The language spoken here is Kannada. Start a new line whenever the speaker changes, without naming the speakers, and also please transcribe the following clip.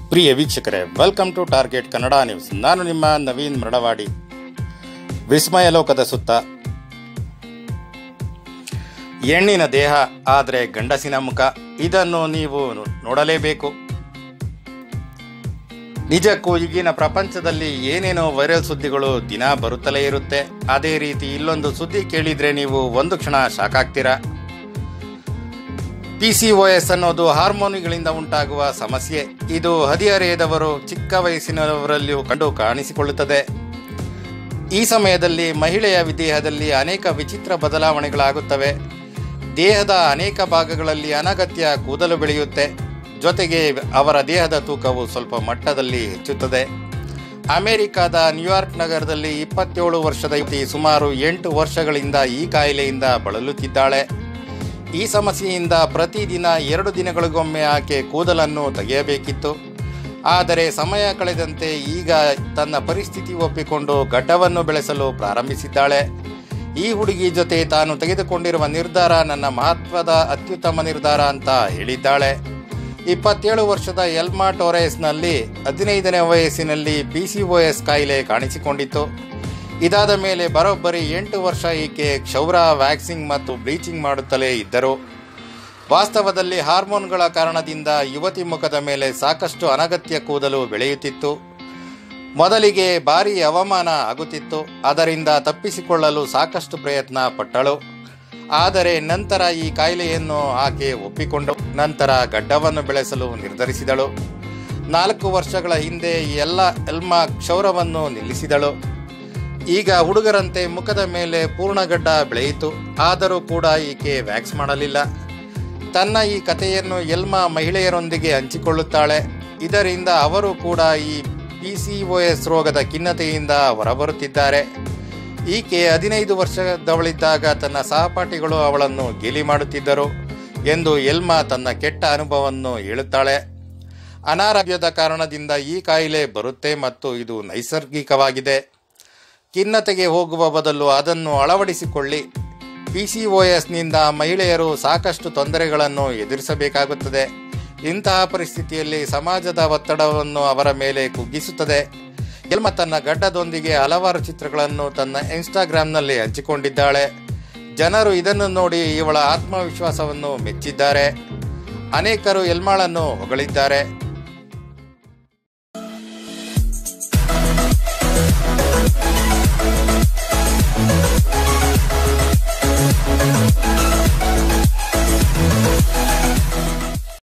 ಪ್ರಿಯ ವೀಕ್ಷಕರೇ welcome to target Kannada news ನಾನು ನಿಮ್ಮ ನವೀನ್ ಮರಡವಾಡಿ ವಿಸ್ಮಯ ಲೋಕದ ಸುತ್ತ ಹೆಣ್ಣಿನ ದೇಹ ಆದರೆ ಗಂಡಸಿನ ಮುಖ ಇದನ್ನು ನೀವು ನೋಡಲೇಬೇಕು ನಿಜಕ್ಕೂ ಈಗಿನ ಪ್ರಪಂಚದಲ್ಲಿ ಏನೇನೋ ವೈರಲ್ ಸುದ್ದಿಗಳು ದಿನ ಬರುತ್ತಲೇ ಇರುತ್ತೆ ಅದೇ ರೀತಿ ಇಲ್ಲೊಂದು ಸುದ್ದಿ ಕೇಳಿದ್ರೆ ನೀವು ಒಂದು ಕ್ಷಣ ಶಾಕ್ ಆಗ್ತೀರಾ ಪಿ ಸಿ ಒ ಎಸ್ ಅನ್ನೋದು ಹಾರ್ಮೋನುಗಳಿಂದ ಉಂಟಾಗುವ ಸಮಸ್ಯೆ ಇದು ಹದಿಹರೆಯದವರು ಚಿಕ್ಕ ವಯಸ್ಸಿನವರಲ್ಲಿಯೂ ಕಂಡು ಕಾಣಿಸಿಕೊಳ್ಳುತ್ತದೆ ಈ ಸಮಯದಲ್ಲಿ ಮಹಿಳೆಯ ದೇಹದಲ್ಲಿ ಅನೇಕ ವಿಚಿತ್ರ ಬದಲಾವಣೆಗಳಾಗುತ್ತವೆ ದೇಹದ ಅನೇಕ ಭಾಗಗಳಲ್ಲಿ ಅನಗತ್ಯ ಕೂದಲು ಬೆಳೆಯುತ್ತೆ ಜೊತೆಗೆ ಅವರ ದೇಹದ ತೂಕವು ಸ್ವಲ್ಪ ಮಟ್ಟದಲ್ಲಿ ಹೆಚ್ಚುತ್ತದೆ ಅಮೆರಿಕದ ನ್ಯೂಯಾರ್ಕ್ ನಗರದಲ್ಲಿ ಇಪ್ಪತ್ತೇಳು ವರ್ಷದ ಯುವತಿ ಸುಮಾರು ಎಂಟು ವರ್ಷಗಳಿಂದ ಈ ಕಾಯಿಲೆಯಿಂದ ಬಳಲುತ್ತಿದ್ದಾಳೆ ಈ ಸಮಸ್ಯೆಯಿಂದ ಪ್ರತಿದಿನ ಎರಡು ದಿನಗಳಿಗೊಮ್ಮೆ ಆಕೆ ಕೂದಲನ್ನು ತೆಗೆಯಬೇಕಿತ್ತು ಆದರೆ ಸಮಯ ಕಳೆದಂತೆ ಈಗ ತನ್ನ ಪರಿಸ್ಥಿತಿ ಒಪ್ಪಿಕೊಂಡು ಗಡ್ಡವನ್ನು ಬೆಳೆಸಲು ಪ್ರಾರಂಭಿಸಿದ್ದಾಳೆ ಈ ಹುಡುಗಿ ಜೊತೆ ತಾನು ತೆಗೆದುಕೊಂಡಿರುವ ನಿರ್ಧಾರ ನನ್ನ ಮಹತ್ವದ ಅತ್ಯುತ್ತಮ ನಿರ್ಧಾರ ಅಂತ ಹೇಳಿದ್ದಾಳೆ ಇಪ್ಪತ್ತೇಳು ವರ್ಷದ ಎಲ್ಮಾ ಟೋರೆಸ್ನಲ್ಲಿ ಹದಿನೈದನೇ ವಯಸ್ಸಿನಲ್ಲಿ ಪಿ ಸಿ ಒ ಎಸ್ ಕಾಯಿಲೆ ಕಾಣಿಸಿಕೊಂಡಿತ್ತು ಇದಾದ ಮೇಲೆ ಬರೋಬ್ಬರಿ ಎಂಟು ವರ್ಷ ಈಕೆ ಕ್ಷೌರ ವ್ಯಾಕ್ಸಿಂಗ್ ಮತ್ತು ಬ್ಲೀಚಿಂಗ್ ಮಾಡುತ್ತಲೇ ಇದ್ದರು ವಾಸ್ತವದಲ್ಲಿ ಹಾರ್ಮೋನ್ಗಳ ಕಾರಣದಿಂದ ಯುವತಿ ಮುಖದ ಮೇಲೆ ಸಾಕಷ್ಟು ಅನಗತ್ಯ ಕೂದಲು ಬೆಳೆಯುತ್ತಿತ್ತು ಮೊದಲಿಗೆ ಭಾರಿ ಅವಮಾನ ಆಗುತ್ತಿತ್ತು ಅದರಿಂದ ತಪ್ಪಿಸಿಕೊಳ್ಳಲು ಸಾಕಷ್ಟು ಪ್ರಯತ್ನ ಪಟ್ಟಳು ಆದರೆ ನಂತರ ಈ ಕಾಯಿಲೆಯನ್ನು ಆಕೆ ಒಪ್ಪಿಕೊಂಡು ನಂತರ ಗಡ್ಡವನ್ನು ಬೆಳೆಸಲು ನಿರ್ಧರಿಸಿದಳು ನಾಲ್ಕು ವರ್ಷಗಳ ಹಿಂದೆ ಎಲ್ಲ ಎಲ್ಮಾ ಕ್ಷೌರವನ್ನು ನಿಲ್ಲಿಸಿದಳು ಈಗ ಹುಡುಗರಂತೆ ಮುಖದ ಮೇಲೆ ಪೂರ್ಣಗಡ್ಡ ಬೆಳೆಯಿತು ಆದರೂ ಕೂಡ ಈಕೆ ವ್ಯಾಕ್ಸ್ ಮಾಡಲಿಲ್ಲ ತನ್ನ ಈ ಕಥೆಯನ್ನು ಎಲ್ಮಾ ಮಹಿಳೆಯರೊಂದಿಗೆ ಹಂಚಿಕೊಳ್ಳುತ್ತಾಳೆ ಇದರಿಂದ ಅವರು ಕೂಡ ಈ ಪಿ ಸಿ ಒ ಎಸ್ ರೋಗದ ಖಿನ್ನತೆಯಿಂದ ಹೊರಬರುತ್ತಿದ್ದಾರೆ ಈಕೆ ಹದಿನೈದು ವರ್ಷದವಳಿದ್ದಾಗ ತನ್ನ ಸಹಪಾಠಿಗಳು ಅವಳನ್ನು ಗೇಲಿ ಮಾಡುತ್ತಿದ್ದರು ಎಂದು ಎಲ್ಮಾ ತನ್ನ ಕೆಟ್ಟ ಅನುಭವವನ್ನು ಹೇಳುತ್ತಾಳೆ ಅನಾರೋಗ್ಯದ ಕಾರಣದಿಂದ ಈ ಕಾಯಿಲೆ ಬರುತ್ತೆ ಮತ್ತು ಇದು ನೈಸರ್ಗಿಕವಾಗಿದೆ ಖಿನ್ನತೆಗೆ ಹೋಗುವ ಬದಲು ಅದನ್ನು ಅಳವಡಿಸಿಕೊಳ್ಳಿ ಪಿ ಸಿ ಒ ಎಸ್ನಿಂದ ಮಹಿಳೆಯರು ಸಾಕಷ್ಟು ತೊಂದರೆಗಳನ್ನು ಎದುರಿಸಬೇಕಾಗುತ್ತದೆ ಇಂತಹ ಪರಿಸ್ಥಿತಿಯಲ್ಲಿ ಸಮಾಜದ ಒತ್ತಡವನ್ನು ಅವರ ಮೇಲೆ ಕುಗ್ಗಿಸುತ್ತದೆ ಎಲ್ಮ ತನ್ನ ಗಡ್ಡದೊಂದಿಗೆ ಹಲವಾರು ಚಿತ್ರಗಳನ್ನು ತನ್ನ ಇನ್ಸ್ಟಾಗ್ರಾಂನಲ್ಲಿ ಹಂಚಿಕೊಂಡಿದ್ದಾಳೆ ಜನರು ಇದನ್ನು ನೋಡಿ ಇವಳ ಆತ್ಮವಿಶ್ವಾಸವನ್ನು ಮೆಚ್ಚಿದ್ದಾರೆ ಅನೇಕರು ಎಲ್ಮಾಳನ್ನು ಹೊಗಳಿದ್ದಾರೆ